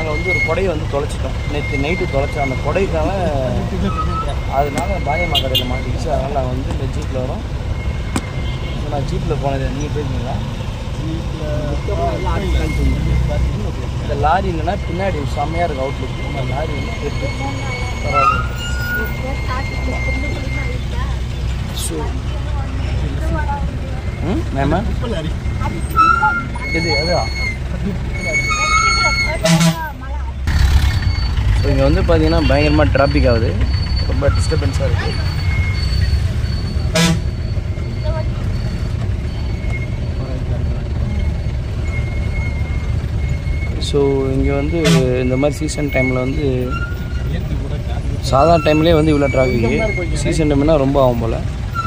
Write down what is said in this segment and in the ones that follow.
நாங்கள் வந்து ஒரு கொடையை வந்து தொலைச்சிட்டோம் நேற்று நைட்டு தொலைச்சோம் அந்த கொடைக்காக அதனால பாயம்மா கடையில் மாட்டிக்கிச்சு அதனால் நாங்கள் வந்து இந்த ஜீப்பில் வரோம் ஸோ நான் ஜீப்பில் போனது நீங்கள் போயிருக்கீங்களா இந்த லாரி என்னன்னா பின்னாடி செம்மையாக இருக்குது அவுட்லுக் நம்ம லாரி வந்து இருக்கு பரவாயில்ல ஸோ ம் மேமா இது அதா ஸோ இங்கே வந்து பார்த்தீங்கன்னா பயங்கரமாக டிராஃபிக் ஆகுது ரொம்ப டிஸ்டர்பன்ஸாக இருக்குது ஸோ இங்கே வந்து இந்த மாதிரி சீசன் டைமில் வந்து சாதாரண டைம்லேயே வந்து இவ்வளோ டிராஃபிக்கு சீசன் டைம்னா ரொம்ப ஆகும் போல்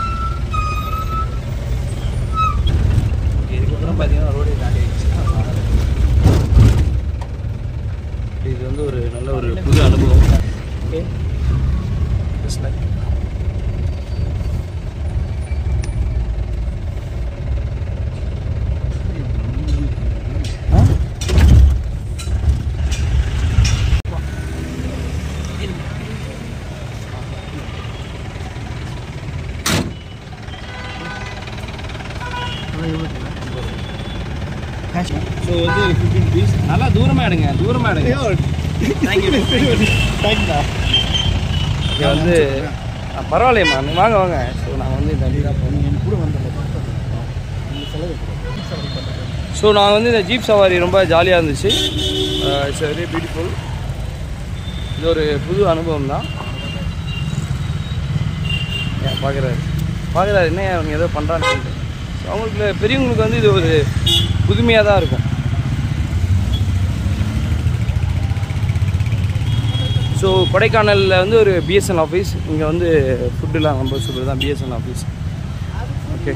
இதுக்கப்புறம் பார்த்தீங்கன்னா ரோடே தாண்டி இது வந்து ஒரு நல்ல ஒரு புது அனுபவம் ஓகே ஜஸ்ட் லைக் ஸோ வந்து ஃபிஃப்டீன் பீஸ் நல்லா தூரமாக எடுங்க தூரமாக எடுங்க தேங்க்யூ இங்கே வந்து ஆ, பரவாயில்லையம்மா நீ வாங்க வாங்க ஸோ நாங்கள் வந்து இந்த வண்டி தான் போகணும் கூட வந்து ஸோ நாங்கள் வந்து இந்த ஜீப் சவாரி ரொம்ப ஜாலியாக இருந்துச்சு இட்ஸ் வெரி பியூட்டிஃபுல் இது ஒரு புது அனுபவம் தான் ஏன் பார்க்குறாரு பார்க்குறாரு என்ன அவங்க ஏதோ பண்ணுறான்னு சொல்லிட்டு So, அவங்களுக்கு பெரியவங்களுக்கு வந்து இது ஒரு புதுமையாக தான் இருக்கும் ஸோ கொடைக்கானலில் வந்து ஒரு பிஎஸ்என் ஆஃபீஸ் இங்கே வந்து ஃபுட்டுலாம் ரொம்ப சூப்பர் தான் பிஎஸ்என் ஆஃபீஸ் ஓகே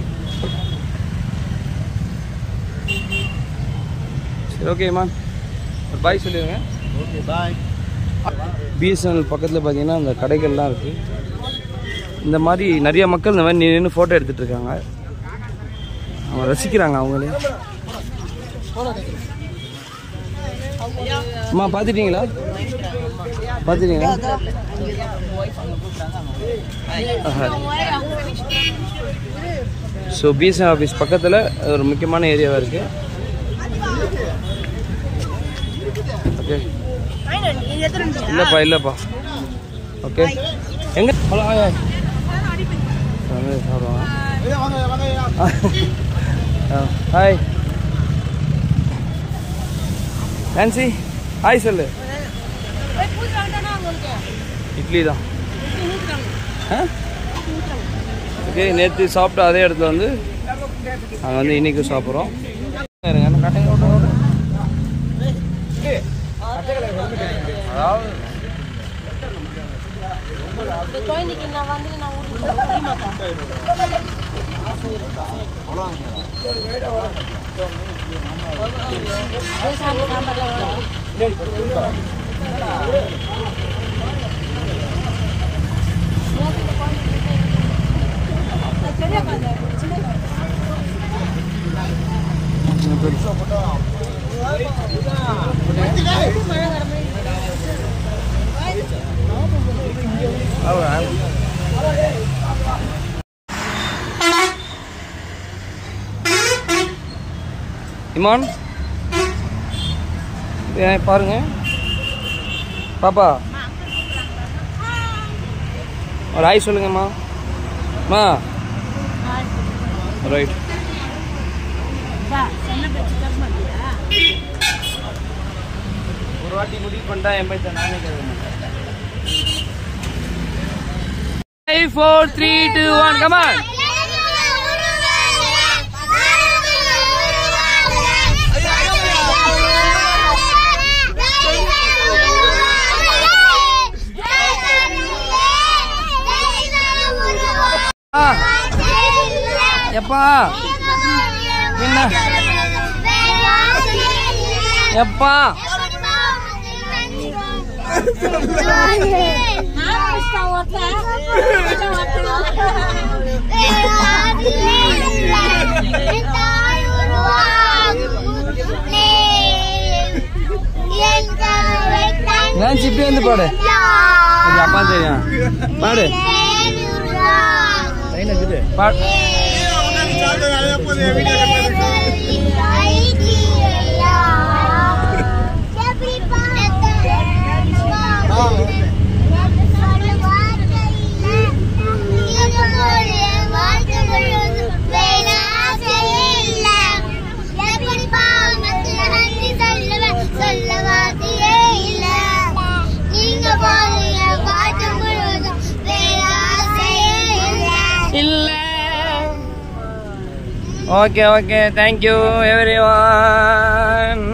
சரி ஓகேம்மா ஒரு பாய் சொல்லிடுங்க ஓகே பாய் பிஎஸ்என்எல் பக்கத்தில் பார்த்தீங்கன்னா இந்த கடைகள்லாம் இருக்குது இந்த மாதிரி நிறைய மக்கள் இந்த மாதிரி நின்று ஃபோட்டோ எடுத்துகிட்டு இருக்காங்க அவங்க ரசிக்கிறாங்க அவங்களே அம்மா பார்த்துட்டீங்களா பார்த்துட்டீங்களா ஸோ பிஎஸ்என் ஆஃபீஸ் பக்கத்தில் ஒரு முக்கியமான ஏரியாவாக இருக்குது ஓகே இல்லைப்பா இல்லைப்பா ஓகே எங்கே ஹலோ ஹாய் ஹாய் வந்து சாப்பிடுவாங்க ஹாய் நான்சி ஹாய் சொல்லு இட்லி தான் ஓகே நேற்று சாப்பிட்ட அதே இடத்துல வந்து நாங்கள் வந்து இன்னைக்கு சாப்பிட்றோம் இருங்க என்ன கட்டைங்க விட்டு விட்டு. அதாவது குழந்தைக்கு நான் வந்து நான் ஊருக்கு மாட்டேன் இமான் ஏன் பாருங்க பாப்பா ஒரு ஹாய் சொல்லுங்கம்மா மா ரைட் ஒரு வாட்டி முடிவு பண்ணிட்டா என் பையன் நானே கேட்க மாட்டேன் five four three two one come on ஆ எப்பா என்ன எப்பா என் டான்ஸ் இப்படி வந்து பாடு இது அப்பா தெரியும் பாடு பாடு நீங்க போறீங்க பாட்டு முழுவதும் வேற ஆசையே இல்லை இல்ல okay okay thank you everyone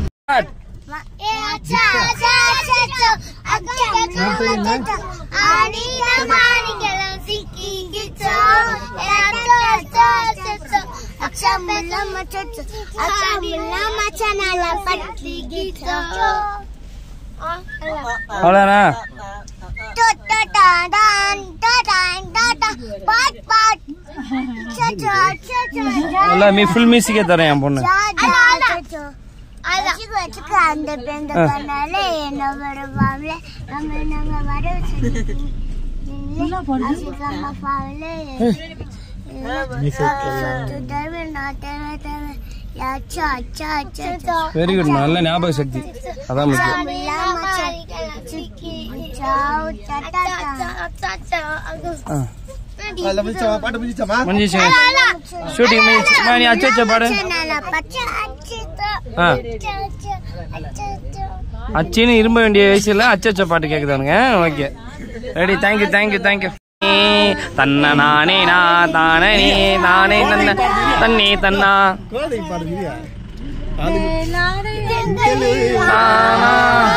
அவ்வளோண்ணா எல்லாம் மீ ஃபுல் மியூசிக்கே தரேன் என் பொண்ணு அந்த பெந்த பண்ணால என்ன வருவாங்கள நம்ம நாங்க வர வெரி குட் நல்ல ஞாபக சக்தி அதான் முக்கியம் ஆ முடிஞ்சிச்சு ஷூட்டிங் முடிஞ்சிச்சு அம்மா, நீ அச்சோ பாடு ஆ அச்சின்னு இரும்ப வேண்டிய வயசுல அச்சச்ச பாட்டு கேக்குதானுங்க okay ready thank you thank you thank you தன்ன நானே நான் தானே நீ தானே தன்ன தன்னே தன்னா தானா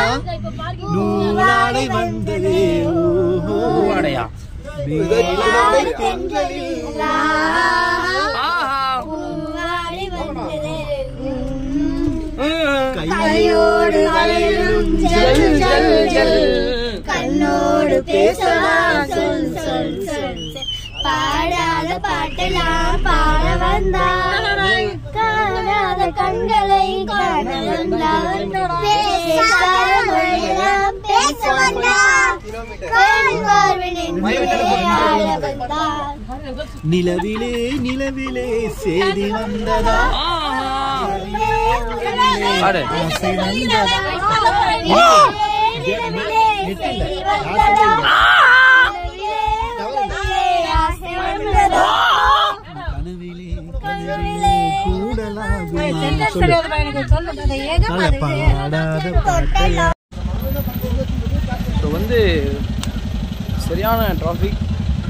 நூலாடை வந்ததே பூவாடையா ஆஹா ம். கையோடு வளையலும் ஜல் ஜல் ஜல் கண்ணோடு பேசலாம் சொல் சொல் சொல் சொல். பாடாத பாட்டெல்லாம் பாட வந்தாய் காணாத கண்களை காண வந்தாய் பேசாத மொழியெல்லாம் பேச வந்தாய் கண் பார்வனின் ஆட வந்தாய் நிலவிலே நிலவிலே சேதி வந்ததா பாடு ஆசை வந்ததா கனவிலே கனவிலே கூடலாகுமா சொல்லு பாடாத பாட்டையா இப்போ வந்து சரியான டிராஃபிக்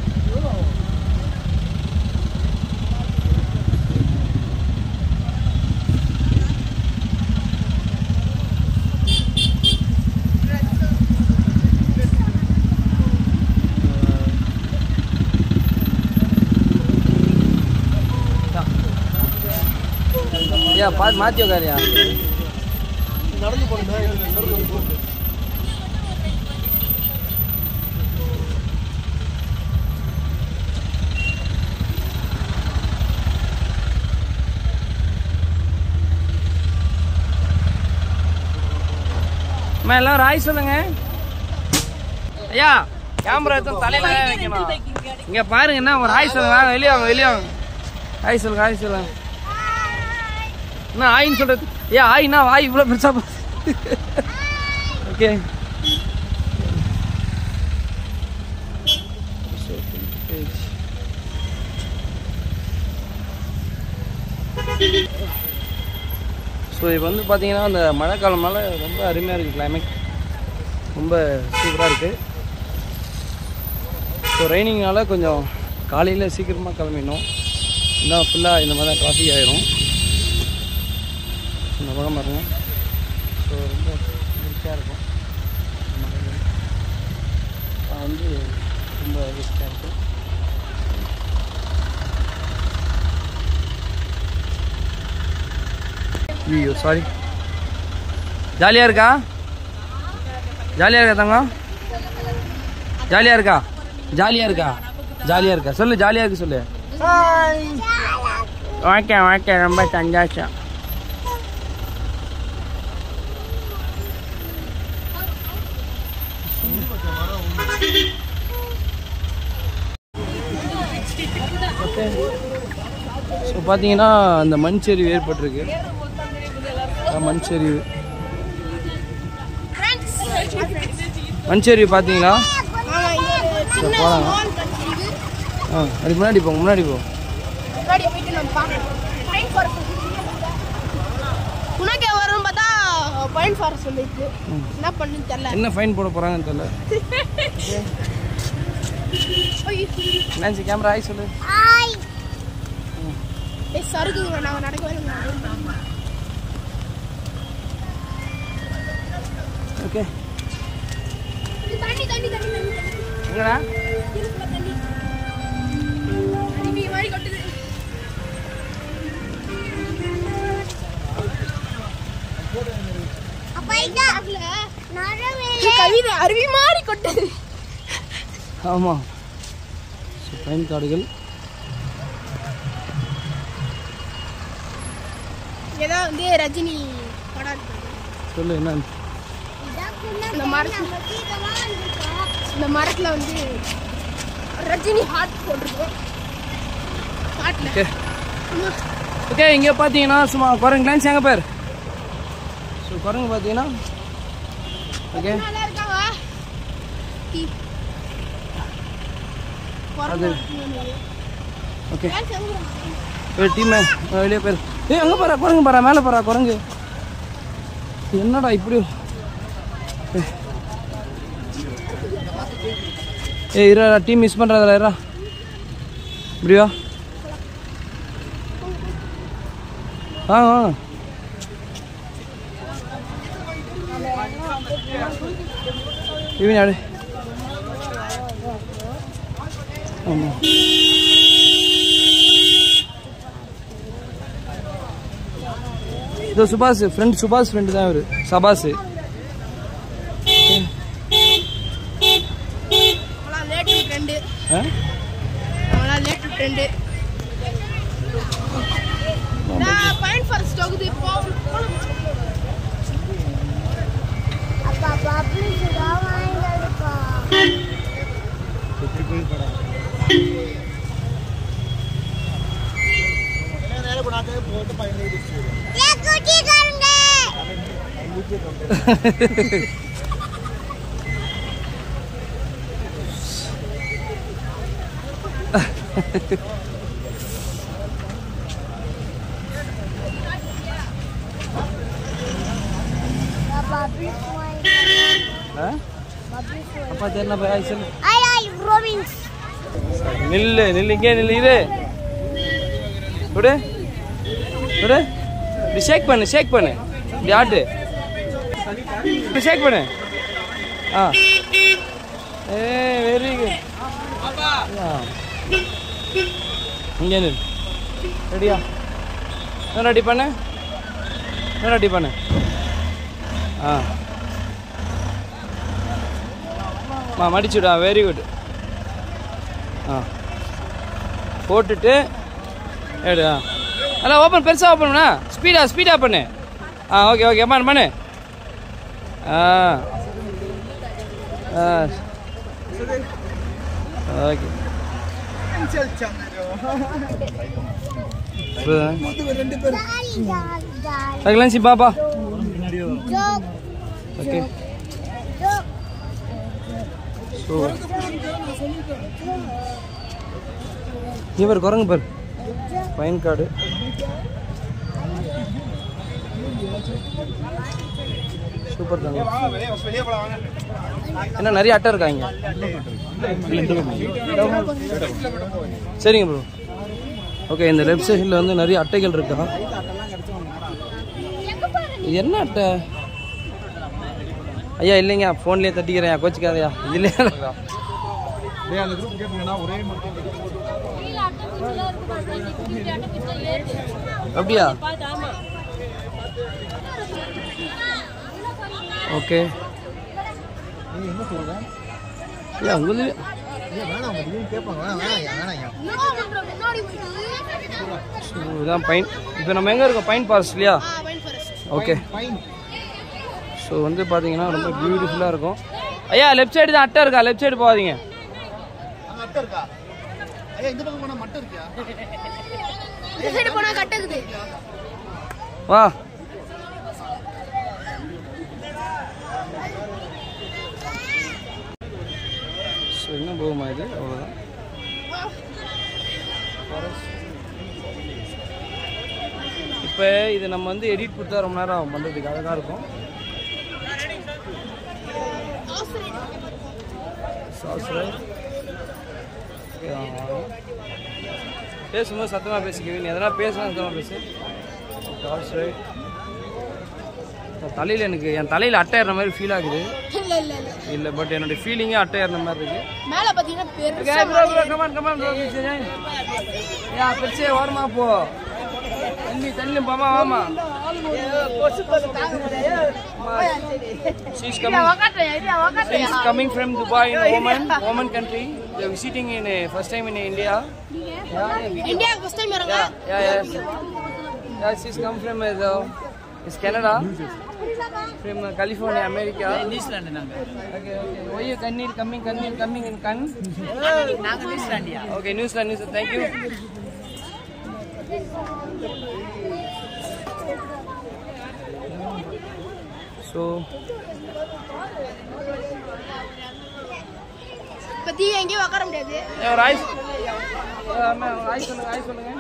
ஐயா பார்த்து மாற்றி உட்காரியா அம்மா எல்லாம் ராய் சொல்லுங்க ஐயா கேமரா எடுத்து தலையில தான் வைக்கணும் இங்க பாருங்க என்ன ஒரு ஹாய் சொல்லுங்க வாங்க வெளியே வாங்க வெளியே வாங்க ஹாய் சொல்லுங்க ஹாய் சொல்லுங்க என்ன ஆயின்னு சொல்றது ஏன் ஆயினா வாய் இவ்வளோ பெருசா ஓகே ஸோ இப்போ வந்து பார்த்தீங்கன்னா அந்த மழைக்காலம்னால ரொம்ப அருமையாக இருக்குது கிளைமேட் ரொம்ப சூப்பராக இருக்குது ஸோ ரெய்னிங்னால கொஞ்சம் காலையில் சீக்கிரமாக கிளம்பிடணும் இன்னும் ஃபுல்லாக இந்த மாதிரி தான் டிராஃபிக் ஆயிரும் இந்த பக்கம் பாருங்க ஸோ ரொம்ப ரிஸ்க்காக இருக்கும் இந்த மழையில. அது வந்து ரொம்ப ரிஸ்க்காக இருக்கும் ஐயோ சாரி ஜாலியாக இருக்கா ஜாலியாக இருக்கா தங்கம் ஜாலியாக இருக்கா ஜாலியாக இருக்கா ஜாலியாக இருக்கா சொல்லு ஜாலியாக இருக்கு சொல்லு ஓகே ஓகே ரொம்ப சந்தோஷம் பார்த்தீங்கன்னா அந்த மண் சரிவு ஏற்பட்டிருக்கு அதான் மண் சரிவு மண் சரிவு பார்த்தீங்களா சரி, போலாங்க ஆ அதுக்கு முன்னாடி போங்க முன்னாடி போ உனக்கே வரும் பார்த்தா பாயிண்ட் ஃபார் சொல்லிருக்கு என்ன பண்ணுன்னு தெரியல என்ன ஃபைன் போட போகிறாங்கன்னு தெரியல நான்சி கேமரா ஆய் சொல்லு ஹாய் ஏய் சருக்குங்க நாங்கள் நடக்கவே இல்லை ஓகே தண்ணி தண்ணி தண்ணி தண்ணி என்னடா இருக்குல்ல தண்ணி தண்ணி மாதிரி கொட்டுது அப்பா இதா நரவேலே கவிதை அருவி மாதிரி கொட்டுது ஆமாம் ஸோ பயன் கார்டுகள் ஏதோ வந்து ரஜினி படம் இருக்கு. சொல்லு என்ன இந்த மரத்துல இந்த மரத்துல வந்து ரஜினி ஹார்ட் போட்டிருக்கோம் ஹார்ட்ல ஓகே ஓகே இங்கே பார்த்தீங்கன்னா சும்மா குரங்கு கிளான்ஸ் எங்கே பேர் ஸோ குரங்கு பார்த்தீங்கன்னா ஓகே நல்லா இருக்காங்க டீ. அது குரங்கு ஓகே ஏன் செவுரு? ஏய் டீமே வெளியே பேர் ஏய் அங்கே பாரா குரங்கு பாரா மேலே பாரா குரங்கு என்னடா இப்படி ஏய். ஏய் இரா டீம் மிஸ் பண்ணுறதில்ல இரா இப்படியா ஆ ஆ இவன் ஆடு ஆமாம் இதோ சுபாஷ் ஃப்ரெண்ட் சுபாஷ் ஃப்ரெண்டு தான் இவர் சபாஷ் அவளாம் லேட்டு ஃப்ரெண்டு ஆ அவளாம் லேட்டு ஃப்ரெண்டு நான் பாயிண்ட் ஃபார் ஸ்டோக்குது இப்போ அப்பா பாப்பு சுடா வாங்கிடுப்பா ஏ குட்டிக்காரங்க பாப்பு ஆ? அப்பா தெரியல போய் சொல்லு ஐ ஐ ப்ரோவின்ஸ் நில்லு நில்லு இங்கே நில்லு இரு விடு விடு இப்படி ஷேக் பண்ணு ஷேக் பண்ணு இப்படி ஆட்டு இப்படி ஷேக் பண்ணு ஆ ஏ வெரி குட் இங்கே நில்லு ரெடியா என்ன ரெடி பண்ணு என்ன ரெடி பண்ணு ஆ மா மடிச்சுடா வெரி குட் ஆ போட்டுட்டு எடு ஆ அதான் ஓப்பன் பெருசாக ஓப்பன் பண்ணா ஸ்பீடாக ஸ்பீடாக பண்ணு ஆ ஓகே ஓகே பண்ணு பண்ணு ஆ ஆ ஓகே டாலி டாலி டாலி அதுக்கெல்லாம் சி பாப்பா ஜோக் ஓகே ஜோக் ஸோ இவர் குரங்கு பாரு பயன் கார்டு சூப்பர் தாங்க என்ன நிறைய அட்டை இருக்காங்க சரிங்க ப்ரோ ஓகே இந்த லெஃப்ட் சைடில் வந்து நிறைய அட்டைகள் இருக்கா இது என்ன அட்டை ஐயா இல்லைங்க ஃபோன்லேயே தட்டிக்கிறேன் கோச்சிக்காதையா இதுலேயே அப்படியா ஓகே ஐயா உங்களுக்கு முன்னாடி ஸோ இதான் பைன் இப்போ நம்ம எங்கே இருக்கோம் பைன் ஃபாரஸ்ட் இல்லையா பாயிண்ட் ஃபாரஸ்ட் ஓகே ஸோ வந்து பார்த்தீங்கன்னா ரொம்ப பியூட்டிஃபுல்லாக இருக்கும் ஐயா லெஃப்ட் சைடு தான் அட்டை இருக்கா லெஃப்ட் சைடு போகாதீங்க இந்த சைடு போனா கட்டக்குது வா ஸோ என்ன போகுமா இது அவ்வளோதான் இப்போ இது நம்ம வந்து எடிட் கொடுத்தா ரொம்ப நேரம் ஆகும் பண்ணுறதுக்கு அழகாக இருக்கும் சாஸ் ரைட் பேசும்போது சத்தமாக பேசிக்கவே நீ எதனா பேசுனா சத்தமாக பேசு சாஸ் ரைட் தலையில் எனக்கு என் தலையில் அட்டை ஏறுற மாதிரி ஃபீல் ஆகுது இல்ல இல்ல இல்ல இல்லை பட் என்னுடைய ஃபீலிங்கே அட்டை ஏறுற மாதிரி இருக்கு மேல பாத்தீங்கன்னா பெருசா Okay, bro, bro, come on, come on, bro. Please, join. Yeah, பெருசே ஓரமா போ தள்ளி தள்ளி போமா வாமா She's coming. She's coming from Dubai in Oman, Oman country. They're visiting in uh, first time in India. India first time வரங்க Yeah, yeah, yeah. Yeah, she's come from uh, the, it's Canada. From uh, California, America. New Zealand. Okay, okay. Why you Kannir coming, Kannir coming in Kann? New Zealand, yeah. Okay, New Zealand, New Zealand. Thank you. So, பத்தி எங்கேயும் உட்கார முடியாது yeah, rice. Yeah, ma'am, rice சொல்லுங்க, rice சொல்லுங்க.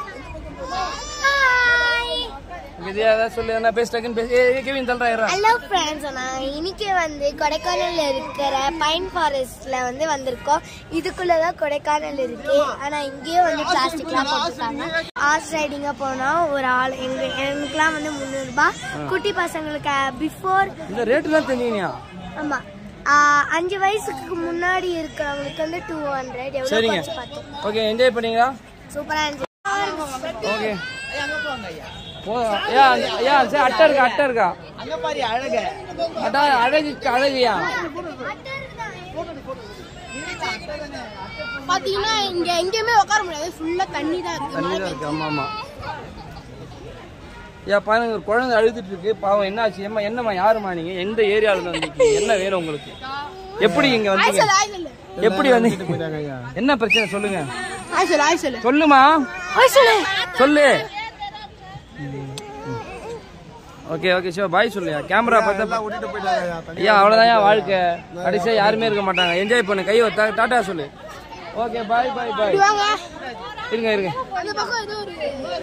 விஜயா ஏதாவது சொல்லு என்ன பேச டக்குன்னு பேச ஏ கேவின் தள்ளுறா ஹலோ ஃப்ரெண்ட்ஸ் நான் இன்னைக்கு வந்து கொடைக்கானல்ல இருக்கிற பைன் ஃபாரஸ்ட்ல வந்து வந்திருக்கோம் இதுக்குள்ள தான் கொடைக்கானல் இருக்கு ஆனா இங்கேயும் வந்து பிளாஸ்டிக்லாம் போட்டுருக்காங்க ஹார்ஸ் ரைடிங்கா போனா ஒரு ஆள் எங்க எங்களுக்குலாம் வந்து முந்நூறு ரூபாய் குட்டி பசங்களுக்கு பிஃபோர் இந்த ரேட்டுலாம் தெரியுங்கயா ஆமா ஆ, அஞ்சு வயசுக்கு முன்னாடி இருக்கிறவங்களுக்கு வந்து டூ ஹண்ட்ரட் எவ்வளோ சரிங்க குறைச்சு பார்த்தோம் ஓகே என்ஜாய் பண்ணீங்களா சூப்பரா இருந்துச்சு ஓகே போதும் ஐயா ஐயா சரி அட்டை இருக்கா அட்டை இருக்கா அட்டா அழகு அழகுயா பாத்தீங்கன்னா இங்க எங்கேயுமே உட்கார முடியாது ஃபுல்லா தண்ணி தான் இருக்கு தண்ணி தான் இருக்கு ஆமா ஆமா ஐயா பாருங்க ஒரு குழந்தை அழுதுட்டு இருக்கு பாவம் என்ன ஆச்சு ஏம்மா என்னம்மா யாரும்மா நீங்க எந்த ஏரியால இருந்து வந்திருக்கீங்க என்ன வேணும் உங்களுக்கு எப்படி இங்க வந்தீங்க ஆய் சொல்லு எப்படி வந்தீங்க என்ன பிரச்சனை சொல்லுங்க ஆய் சொல்லு ஆய் சொல்லு சொல்லுமா சொல்லு ஓகே ஓகே சிவா பாய் சொல்லுயா கேமரா பார்த்தா ஐயா அவ்வளோதான் வாழ்க்கை கடைசியாக யாருமே இருக்க மாட்டாங்க என்ஜாய் பண்ணு கை வத்தா டாட்டா சொல்லு ஓகே பாய் பாய் பாய் வாங்க இருங்க இருங்க அந்த பக்கம் ஏதோ ஒரு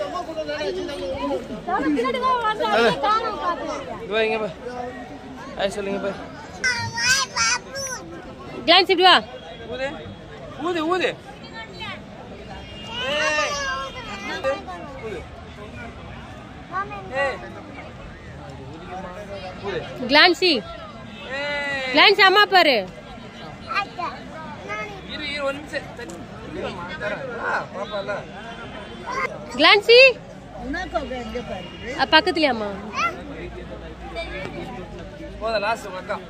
ஹலோ இங்க இங்க பாய் பாய் சொல்லுங்க பாய் கிளான்ஸ் இப்படி வா ஊது ஊது ஊது ஏய். ஊது. ஏய். ஊது. கிளான்சி ஏய். கிளான்ஸ் அம்மா பாரு இரு இரு ஒரு நிமிஷம் தண்ணி. இரும்மா, தரேன். ஆ, பாப்பால. கிளான்சி அ, பக்கத்துலயா அம்மா போதும் லாஸ்ட் உங்க அக்கா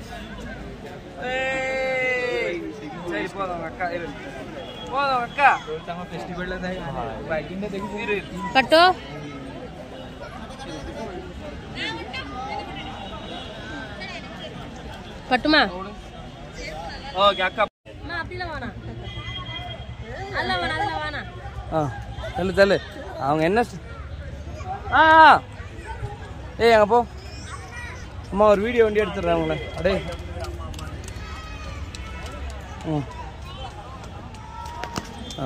ஏய். சரி போதும் உங்க அக்கா இரு போதும் உங்க அக்கா இரு இரு. பட்டோ பட்டுமா ஓகே அக்கா அப்படிலாம் வேணாம் அதெல்லாம் வேணாம் அதெல்லாம் வேணாம் ஆ தள்ளு தள்ளு அவங்க என்ன சொ- ஆ ஆ. ஏய் அங்கே போ அம்மா ஒரு வீடியோ வண்டி எடுத்துடுறேன் அவங்கள அடே ம் ஆ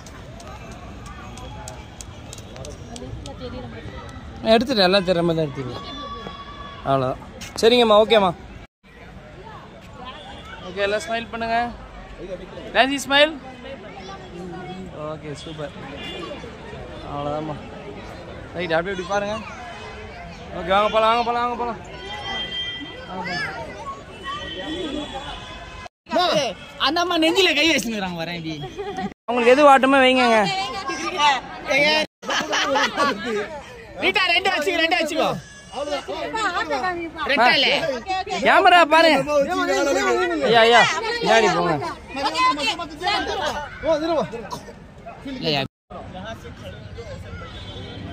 நான் எடுத்துட்டேன் எல்லாம் தெரியாம தான் எடுத்துருக்கேன் அவ்வளோதான் சரிங்கம்மா ஓகேம்மா ஓகே எல்லாம் ஸ்மைல் பண்ணுங்க நான்சி ஸ்மைல் ஓகே சூப்பர் அவ்வளோதாம்மா ரைட் அப்படியே இப்படி பாருங்க ஓகே வாங்க போகலாம் வாங்க போகலாம் வாங்க போகலாம் அந்த அம்மா நெஞ்சில கை வச்சுக்கிறாங்க வரேன் இப்படி உங்களுக்கு எது வாட்டமே வைங்கங்க ரீட்டா ரெண்டு வச்சுக்கோ ரெண்டு வச்சுக்கோ ரெட்டால கேமரா பாருங்க ஐயா ஐயா பின்னாடி போங்க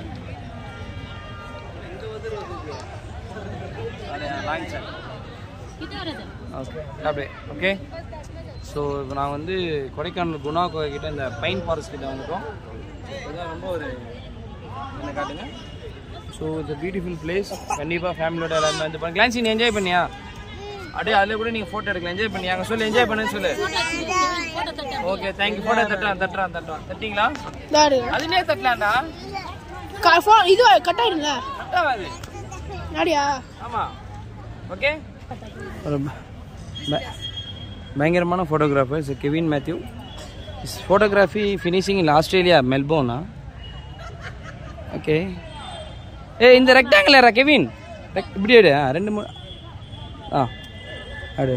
லாங் சார் ஓகே அப்படியே ஓகே ஸோ இப்போ நான் வந்து கொடைக்கானல் குணா கோகை கிட்ட இந்த பைன் ஃபாரஸ்ட் கிட்ட வந்துட்டோம் இதுதான் ரொம்ப ஒரு என்ன காட்டுங்க ஸோ இந்த பியூட்டிஃபுல் பிளேஸ் கண்டிப்பாக ஃபேமிலியோட எல்லாருமே வந்து பாருங்க கிளான்சி நீ என்ஜாய் பண்ணியா அப்படியே அதில் கூட நீங்கள் ஃபோட்டோ எடுக்கலாம் என்ஜாய் பண்ணியா அங்கே சொல்லு என்ஜாய் பண்ணுன்னு சொல்லு ஓகே தேங்க்யூ ஃபோட்டோ தட்டுறான் தட்டுறான் தட்டுறான் தட்டிங்களா தாடு அதுலேயே தட்டலாம்டா ஃபோன் இது கட் ஆயிடுங்க தட்டாது நாடியா ஆமாம் ஓகே ஒரு ப- பயங்கரமான photographer is Kevin Matthew is photography finishing in Australia மெல்போர்னா ஓகே ஏ இந்த ரெக்டாங்கிளரா கெவின் ரெக் இப்படி எடு ஆ ரெண்டு மூணு ஆ அடு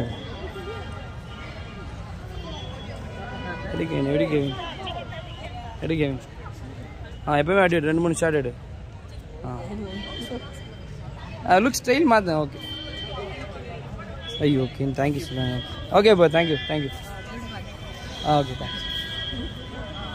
எடு கெவின் எடு கெவின் எடு கெவின் ஆ எப்பவுமே அடி எடு ரெண்டு மூணு ஷாட் எடு ஆ லுக் ஸ்டைல் மாற்றேன் ஓகே ஐயோ okay thank you sir okay bro thank you thank you ஆ ஓகே தேங்க்ஸ்